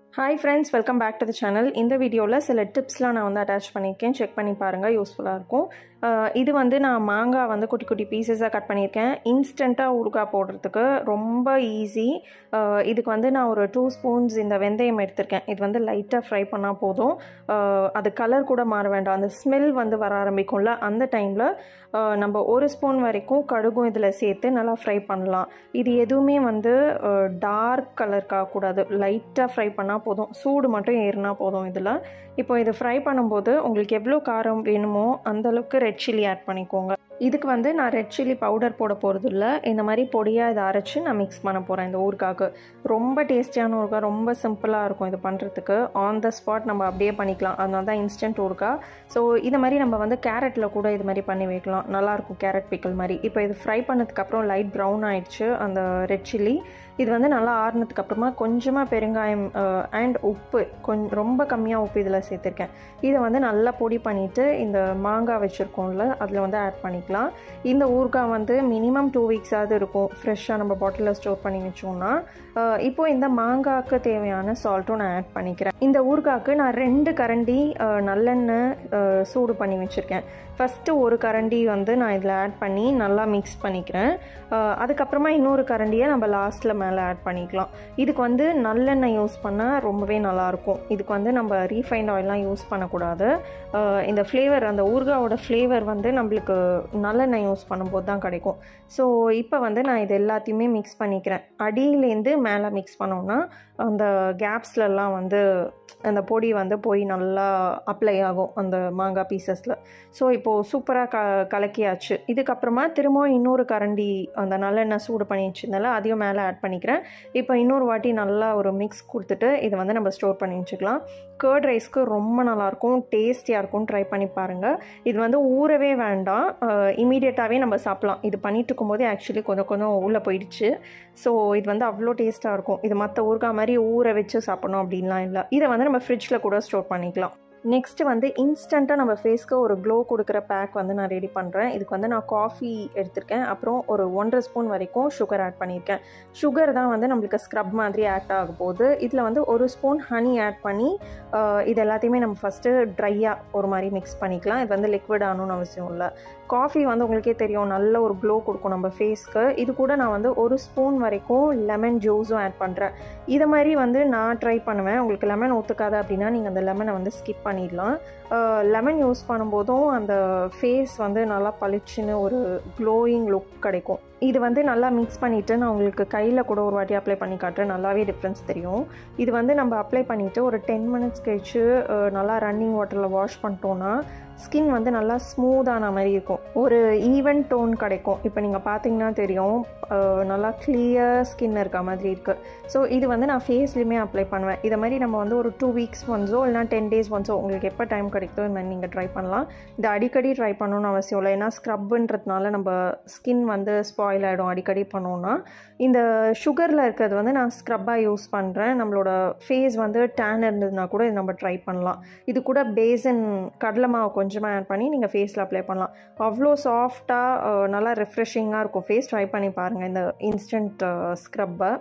hi friends welcome back to the channel இந்த வீடியோவில் சில டிப்ஸ்லாம் நான் வந்து அட்டாச் பண்ணியிருக்கேன் செக் பண்ணி பாருங்கள் யூஸ்ஃபுல்லாக இருக்கும் அஹ் இது வந்து நான் மாங்காய் வந்து குட்டி குட்டி பீசஸாக கட் பண்ணியிருக்கேன் இன்ஸ்டண்ட்டாக ஊறுகாய் போடுறதுக்கு ரொம்ப ஈஸி இதுக்கு வந்து நான் ஒரு டூ ஸ்பூன்ஸ் இந்த வெந்தயம் எடுத்திருக்கேன் இது வந்து லைட்டாக ஃப்ரை பண்ணால் போதும் அஹ் அது கலர் கூட மாற வேண்டாம் அந்த ஸ்மெல் வந்து வர ஆரம்பிக்கும்ல அந்த டைமில் நம்ம ஒரு ஸ்பூன் வரைக்கும் கடுகும் இதில் சேர்த்து நல்லா ஃப்ரை பண்ணலாம் இது எதுவுமே வந்து டார்க் கலருக்காக கூடாது லைட்டாக ஃப்ரை பண்ணால் போதும் சூடு மட்டும் ஏறினா போதும் இதில் இப்போ இது ஃப்ரை பண்ணும்போது உங்களுக்கு எவ்வளோ காரம் வேணுமோ அந்தளவுக்கு ரெட் சில்லி ஆட் பண்ணிக்கோங்க இதுக்கு வந்து நான் ரெட் சில்லி பவுடர் போட போகிறது இல்லை இந்த மாதிரி பொடியாக இதை அரைச்சி நான் மிக்ஸ் பண்ண போகிறேன் இந்த ஊறுகாய்க்கு ரொம்ப டேஸ்டியான ஊறுகாய் ரொம்ப சிம்பிளாக இருக்கும் இது பண்ணுறதுக்கு ஆன் த ஸ்பாட் நம்ம அப்படியே பண்ணிக்கலாம் அதனால தான் இன்ஸ்டன்ட் ஊறுகாய் ஸோ இந்த மாதிரி நம்ம வந்து கேரட்டில் கூட இது மாதிரி பண்ணி வைக்கலாம் நல்லாயிருக்கும் கேரட் பிக்கல் மாதிரி இப்போ இது ஃப்ரை பண்ணதுக்கப்புறம் லைட் ப்ரௌன் ஆயிடுச்சு அந்த ரெட் சில்லி இது வந்து நல்லா ஆறுனதுக்கு அப்புறமா கொஞ்சமாக பெருங்காயம் அண்ட் உப்பு கொஞ்சம் ரொம்ப கம்மியாக உப்பு இதில் சேர்த்துருக்கேன் இதை வந்து நல்லா பொடி பண்ணிவிட்டு இந்த மாங்காய் வச்சுருக்கோம்ல அதில் வந்து ஆட் பண்ணிக்கலாம் இந்த ஊறுகாய் வந்து மினிமம் டூ வீக்ஸாவது இருக்கும் ஃப்ரெஷ்ஷாக நம்ம பாட்டிலில் ஸ்டோர் பண்ணி வச்சோம்னா இப்போது இந்த மாங்காய்க்கு தேவையான சால்ட்டும் நான் ஆட் பண்ணிக்கிறேன் இந்த ஊறுகாய்க்கு நான் ரெண்டு கரண்டி நல்லெண்ணெய் சூடு பண்ணி வச்சுருக்கேன் ஃபஸ்ட்டு ஒரு கரண்டி வந்து நான் இதில் ஆட் பண்ணி நல்லா மிக்ஸ் பண்ணிக்கிறேன் அதுக்கப்புறமா இன்னொரு கரண்டியை நம்ம லாஸ்ட்டில் மேலே ஆட் பண்ணிக்கலாம் இதுக்கு வந்து நல்லெண்ணெய் யூஸ் பண்ணால் ரொம்பவே நல்லாயிருக்கும் இதுக்கு வந்து நம்ம ரீஃபைண்ட் ஆயிலெலாம் யூஸ் பண்ணக்கூடாது இந்த ஃப்ளேவர் அந்த ஊறுகாவோட ஃப்ளேவர் வந்து நம்மளுக்கு நல்லெண்ணெய் யூஸ் பண்ணும்போது தான் கிடைக்கும் ஸோ இப்போ வந்து நான் இது எல்லாத்தையுமே மிக்ஸ் பண்ணிக்கிறேன் அடியிலேருந்து மேலே மிக்ஸ் பண்ணோன்னா அந்த கேப்ஸ்லலாம் வந்து அந்த பொடி வந்து போய் நல்லா அப்ளை ஆகும் அந்த மாங்காய் பீசஸில் ஸோ இப்போது சூப்பராக க கலக்கியாச்சு இதுக்கப்புறமா திரும்பவும் இன்னொரு கரண்டி அந்த நல்லெண்ணெய் சூடு பண்ணி வச்சுருந்தால அதையும் மேலே ஆட் பண்ணிக்கிறேன் இப்போ இன்னொரு வாட்டி நல்லா ஒரு மிக்ஸ் கொடுத்துட்டு இதை வந்து நம்ம ஸ்டோர் பண்ணி வச்சுக்கலாம் கேர்ட் ரைஸ்க்கு ரொம்ப நல்லாயிருக்கும் டேஸ்டியாக இருக்கும் ட்ரை பண்ணி பாருங்கள் இது வந்து ஊறவே வேண்டாம் இமீடியட்டாகவே நம்ம சாப்பிட்லாம் இது பண்ணிட்டு இருக்கும்போதே ஆக்சுவலி கொஞ்சம் கொஞ்சம் உள்ளே போயிடுச்சு ஸோ இது வந்து அவ்வளோ டேஸ்ட்டாக இருக்கும் இது மற்ற ஊறுகாய் மாதிரி ஊற வச்சு சாப்பிடணும் அப்படின்லாம் இல்லை இதை வந்து நம்ம ஃப்ரிட்ஜில் கூட ஸ்டோர் பண்ணிக்கலாம் நெக்ஸ்ட்டு வந்து இன்ஸ்டண்ட்டாக நம்ம ஃபேஸ்க்கு ஒரு க்ளோ கொடுக்குற பேக் வந்து நான் ரெடி பண்ணுறேன் இதுக்கு வந்து நான் காஃபி எடுத்திருக்கேன் அப்புறம் ஒரு ஒன்றரை ஸ்பூன் வரைக்கும் சுகர் ஆட் பண்ணியிருக்கேன் சுகர் தான் வந்து நம்மளுக்கு ஸ்க்ரப் மாதிரி ஆட் ஆக போகுது இதில் வந்து ஒரு ஸ்பூன் ஹனி ஆட் பண்ணி இது எல்லாத்தையுமே நம்ம ஃபஸ்ட்டு ட்ரையாக ஒரு மாதிரி மிக்ஸ் பண்ணிக்கலாம் இது வந்து லிக்விட் ஆகணும்னு அவசியம் இல்லை காஃபி வந்து உங்களுக்கே தெரியும் நல்ல ஒரு க்ளோ கொடுக்கும் நம்ம ஃபேஸ்க்கு இது கூட நான் வந்து ஒரு ஸ்பூன் வரைக்கும் லெமன் ஜூஸும் ஆட் பண்ணுறேன் இதை மாதிரி வந்து நான் ட்ரை பண்ணுவேன் உங்களுக்கு லெமன் ஒத்துக்காது அப்படின்னா நீங்கள் அந்த லெமனை வந்து ஸ்கிப் பண்ணிடலாம் லெமன் யூஸ் பண்ணும்போதும் அந்த ஃபேஸ் வந்து நல்லா பளிச்சுன்னு ஒரு க்ளோயிங் லுக் கிடைக்கும் இது வந்து நல்லா மிக்ஸ் பண்ணிவிட்டு நான் உங்களுக்கு கையில் கூட ஒரு வாட்டி அப்ளை பண்ணி காட்டுறேன் நல்லாவே டிஃப்ரென்ஸ் தெரியும் இது வந்து நம்ம அப்ளை பண்ணிவிட்டு ஒரு டென் மினிட்ஸ் கழிச்சு நல்லா ரன்னிங் வாட்டரில் வாஷ் பண்ணிட்டோன்னா ஸ்கின் வந்து நல்லா ஸ்மூத்தான மாதிரி இருக்கும் ஒரு ஈவன் டோன் கிடைக்கும் இப்போ நீங்கள் பார்த்தீங்கன்னா தெரியும் நல்லா கிளியர் ஸ்கின் இருக்க மாதிரி இருக்குது ஸோ இது வந்து நான் ஃபேஸ்லேயுமே அப்ளை பண்ணுவேன் இதை மாதிரி நம்ம வந்து ஒரு டூ வீக்ஸ் ஒன்ஸோ இல்லைனா டென் டேஸ் ஒன்ஸோ உங்களுக்கு எப்போ டைம் கிடைக்குதோ இந்த மாதிரி நீங்கள் ட்ரை பண்ணலாம் இது அடிக்கடி ட்ரை பண்ணணும்னு அவசியம் இல்லை ஏன்னா ஸ்க்ரப்புன்றதுனால நம்ம ஸ்கின் வந்து ஸ்பாயில் ஆகிடும் அடிக்கடி பண்ணோன்னா இந்த சுகரில் இருக்கிறது வந்து நான் ஸ்க்ரப்பாக யூஸ் பண்ணுறேன் நம்மளோட ஃபேஸ் வந்து டேன் இருந்ததுன்னா கூட இது நம்ம ட்ரை பண்ணலாம் இது கூட பேசன் கடலை மாவு கொஞ்சமாக ஆட் பண்ணி நீங்கள் ஃபேஸில் அப்ளை பண்ணலாம் அவ்வளோ சாஃப்டாக நல்லா ரெஃப்ரெஷிங்காக இருக்கும் ஃபேஸ் ட்ரை பண்ணி பாருங்கள் இந்த இன்ஸ்டன்ட் ஸ்க்ரப்பை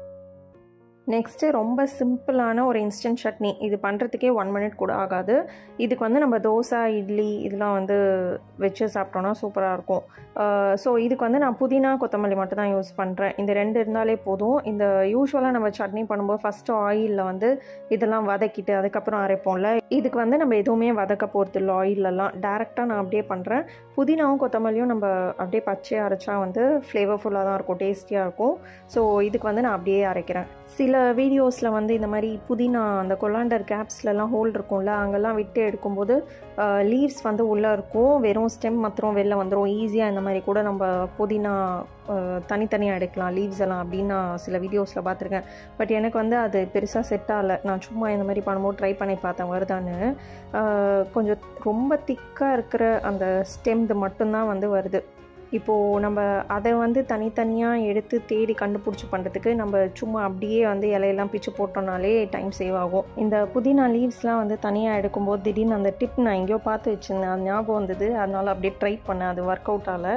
நெக்ஸ்ட்டு ரொம்ப சிம்பிளான ஒரு இன்ஸ்டன்ட் சட்னி இது பண்ணுறதுக்கே ஒன் மினிட் கூட ஆகாது இதுக்கு வந்து நம்ம தோசை இட்லி இதெல்லாம் வந்து வச்சு சாப்பிட்டோன்னா சூப்பராக இருக்கும் ஸோ இதுக்கு வந்து நான் புதினா கொத்தமல்லி மட்டும் தான் யூஸ் பண்ணுறேன் இந்த ரெண்டு இருந்தாலே போதும் இந்த யூஸ்வலாக நம்ம சட்னி பண்ணும்போது ஃபஸ்ட்டு ஆயிலில் வந்து இதெல்லாம் வதக்கிட்டு அதுக்கப்புறம் அரைப்போம்ல இதுக்கு வந்து நம்ம எதுவுமே வதக்க போகிறது இல்லை ஆயிலெல்லாம் டேரெக்டாக நான் அப்படியே பண்ணுறேன் புதினாவும் கொத்தமல்லியும் நம்ம அப்படியே பச்சையாக அரைச்சா வந்து ஃப்ளேவர்ஃபுல்லாக தான் இருக்கும் டேஸ்டியாக இருக்கும் ஸோ இதுக்கு வந்து நான் அப்படியே அரைக்கிறேன் சில வீடியோஸில் வந்து இந்த மாதிரி புதினா அந்த கொலாண்டர் கேப்ஸ்லலாம் ஹோல் இருக்கும்ல அங்கெல்லாம் விட்டு எடுக்கும்போது லீவ்ஸ் வந்து உள்ளே இருக்கும் வெறும் ஸ்டெம் மாத்திரம் வெளில வந்துடும் ஈஸியாக இந்த மாதிரி கூட நம்ம புதினா தனித்தனியாக எடுக்கலாம் லீவ்ஸ் எல்லாம் அப்படின்னு நான் சில வீடியோஸில் பார்த்துருக்கேன் பட் எனக்கு வந்து அது பெருசாக செட் ஆகலை நான் சும்மா இந்த மாதிரி பண்ணும்போது ட்ரை பண்ணி பார்த்தேன் வருதான்னு கொஞ்சம் ரொம்ப திக்காக இருக்கிற அந்த ஸ்டெம்து மட்டும்தான் வந்து வருது இப்போது நம்ம அதை வந்து தனித்தனியாக எடுத்து தேடி கண்டுபிடிச்சி பண்ணுறதுக்கு நம்ம சும்மா அப்படியே வந்து இலையெல்லாம் பிச்சு போட்டோம்னாலே டைம் சேவ் ஆகும் இந்த புதினா லீவ்ஸ்லாம் வந்து தனியாக எடுக்கும்போது திடீர்னு அந்த டிப் நான் எங்கேயோ பார்த்து வச்சுருந்தேன் அது ஞாபகம் வந்தது அதனால் அப்படியே ட்ரை பண்ணேன் அது ஒர்க் அவுட் ஆகலை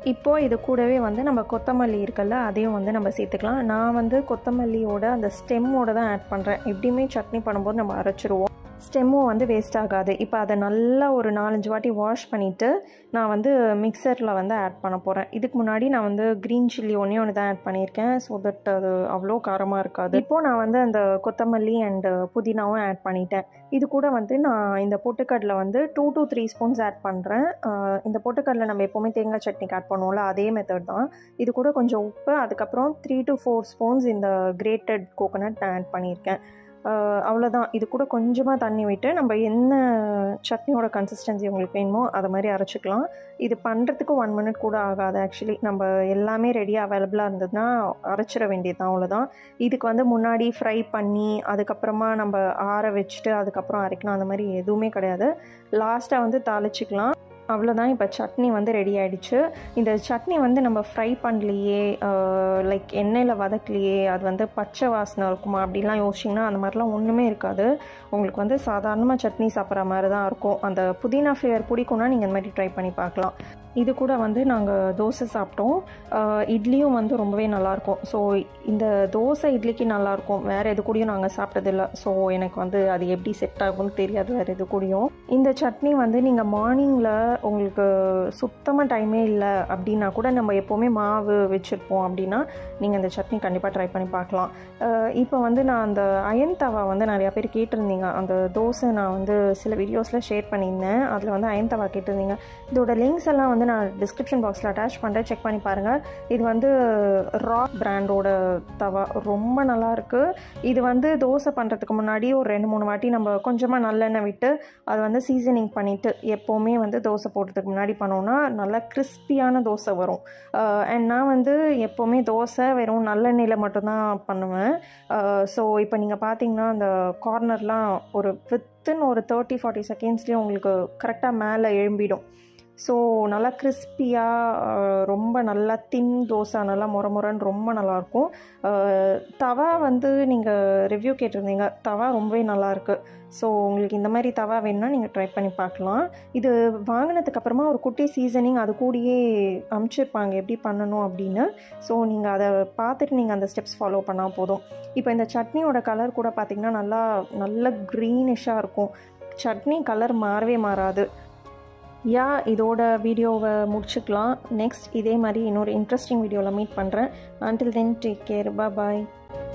இப்போது இது கூடவே வந்து நம்ம கொத்தமல்லி இருக்குல்ல அதையும் வந்து நம்ம சேர்த்துக்கலாம் நான் வந்து கொத்தமல்லியோட அந்த ஸ்டெம்மோட தான் ஆட் பண்ணுறேன் எப்படியுமே சட்னி பண்ணும்போது நம்ம அரைச்சிருவோம் ஸ்டெம்மும் வந்து வேஸ்ட் ஆகாது இப்போ அதை நல்லா ஒரு நாலஞ்சு வாட்டி வாஷ் பண்ணிவிட்டு நான் வந்து மிக்சரில் வந்து ஆட் பண்ண போகிறேன் இதுக்கு முன்னாடி நான் வந்து க்ரீன் சில்லி ஒன்றே ஒன்று தான் ஆட் பண்ணியிருக்கேன் ஸோ தட் அது அவ்வளோ காரமாக இருக்காது இப்போது நான் வந்து அந்த கொத்தமல்லி அண்டு புதினாவும் ஆட் பண்ணிட்டேன் இது கூட வந்து நான் இந்த பொட்டுக்கடலை வந்து two to three spoons add பண்ணுறேன் இந்த பொட்டுக்கடலை நம்ம எப்போவுமே தேங்காய் சட்னிக்கு ஆட் பண்ணுவோம்ல அதே மெத்தட் தான் இது கூட கொஞ்சம் உப்பு அதுக்கப்புறம் த்ரீ டு ஃபோர் ஸ்பூன்ஸ் இந்த கிரேட்டட் கோகோனட் நான் ஆட் பண்ணியிருக்கேன் அவ்வளோதான் இது கூட கொஞ்சமாக தண்ணி விட்டு நம்ம என்ன சட்னியோட கன்சிஸ்டன்சி உங்களுக்கு வேணுமோ அதை மாதிரி அரைச்சிக்கலாம் இது பண்ணுறதுக்கு ஒன் மினிட் கூட ஆகாது ஆக்சுவலி நம்ம எல்லாமே ரெடியாக அவைலபிளாக இருந்ததுன்னா அரைச்சிட வேண்டியது தான் அவ்வளோதான் இதுக்கு வந்து முன்னாடி ஃப்ரை பண்ணி அதுக்கப்புறமா நம்ம ஆற வச்சுட்டு அதுக்கப்புறம் அரைக்கணும் அந்த மாதிரி எதுவுமே கிடையாது லாஸ்ட்டாக வந்து தாளிச்சிக்கலாம் அவ்வளோதான் இப்போ சட்னி வந்து ரெடி ஆகிடுச்சு இந்த சட்னி வந்து நம்ம ஃப்ரை பண்ணலையே லைக் எண்ணெயில் வதக்கலையே அது வந்து பச்சை வாசனை இருக்குமா அப்படிலாம் யோசிச்சிங்கன்னா அந்த மாதிரிலாம் ஒன்றுமே இருக்காது உங்களுக்கு வந்து சாதாரணமாக சட்னி சாப்பிட்ற மாதிரி தான் இருக்கும் அந்த புதினா ஃப்ளேவர் பிடிக்கும்னா நீங்கள் இந்த மாதிரி ட்ரை பண்ணி பார்க்கலாம் இது கூட வந்து நாங்கள் தோசை சாப்பிட்டோம் இட்லியும் வந்து ரொம்பவே நல்லாயிருக்கும் ஸோ இந்த தோசை இட்லிக்கு நல்லாயிருக்கும் வேறு எது கூடயும் நாங்கள் சாப்பிட்டதில்ல ஸோ எனக்கு வந்து அது எப்படி செட் ஆகும்னு தெரியாது வேறு எது கூடயும் இந்த சட்னி வந்து நீங்கள் மார்னிங்கில் உங்களுக்கு சுத்தமாக டைமே இல்லை அப்படின்னா கூட நம்ம எப்போவுமே மாவு வச்சுருப்போம் அப்படின்னா நீங்கள் இந்த சட்னி கண்டிப்பாக ட்ரை பண்ணி பார்க்கலாம் இப்போ வந்து நான் அந்த அயன் தவா வந்து நிறையா பேர் கேட்டிருந்தீங்க அந்த தோசை நான் வந்து சில வீடியோஸில் ஷேர் பண்ணியிருந்தேன் அதில் வந்து அயன் தவா கேட்டிருந்தீங்க இதோட லிங்க்ஸ் எல்லாம் வந்து நான் டிஸ்கிரிப்ஷன் பாக்ஸில் அட்டாச் பண்ணுறேன் செக் பண்ணி பாருங்கள் இது வந்து ராக் பிராண்டோட தவா ரொம்ப நல்லாயிருக்கு இது வந்து தோசை பண்ணுறதுக்கு முன்னாடி ஒரு ரெண்டு மூணு வாட்டி நம்ம கொஞ்சமாக நல்லெண்ணெய் விட்டு அதை வந்து சீசனிங் பண்ணிவிட்டு எப்போவுமே வந்து தோசை போடுறதுக்கு முன்னாடி பண்ணோன்னா நல்லா கிறிஸ்பியான தோசை வரும் அண்ட் நான் வந்து எப்போவுமே தோசை வெறும் நல்லெண்ணெயில் மட்டும்தான் பண்ணுவேன் ஸோ இப்போ நீங்கள் பார்த்தீங்கன்னா அந்த கார்னர்லாம் ஒரு வித்தின் ஒரு தேர்ட்டி ஃபார்ட்டி செகண்ட்ஸ்லேயும் உங்களுக்கு கரெக்டாக மேலே எழும்பிடும் ஸோ நல்லா கிறிஸ்பியாக ரொம்ப நல்லா தின் தோசை நல்லா முற முறன்னு ரொம்ப நல்லாயிருக்கும் தவா வந்து நீங்கள் ரிவ்யூ கேட்டிருந்தீங்க தவா ரொம்பவே நல்லாயிருக்கு ஸோ உங்களுக்கு இந்த மாதிரி தவா வேணும்னா நீங்கள் ட்ரை பண்ணி பார்க்கலாம் இது வாங்கினதுக்கப்புறமா ஒரு குட்டி சீசனிங் அது கூடயே அமுச்சிருப்பாங்க எப்படி பண்ணணும் அப்படின்னு ஸோ நீங்கள் அதை பார்த்துட்டு நீங்கள் அந்த ஸ்டெப்ஸ் ஃபாலோ பண்ணால் போதும் இப்போ இந்த சட்னியோட கலர் கூட பார்த்திங்கன்னா நல்லா நல்ல க்ரீனிஷாக இருக்கும் சட்னி கலர் மாறவே மாறாது யா இதோட வீடியோவை முடிச்சுக்கலாம் நெக்ஸ்ட் இதே மாதிரி இன்னொரு இன்ட்ரெஸ்டிங் வீடியோவில் மீட் பண்ணுறேன் அன்டில் தென் டேக் கேர் பாய்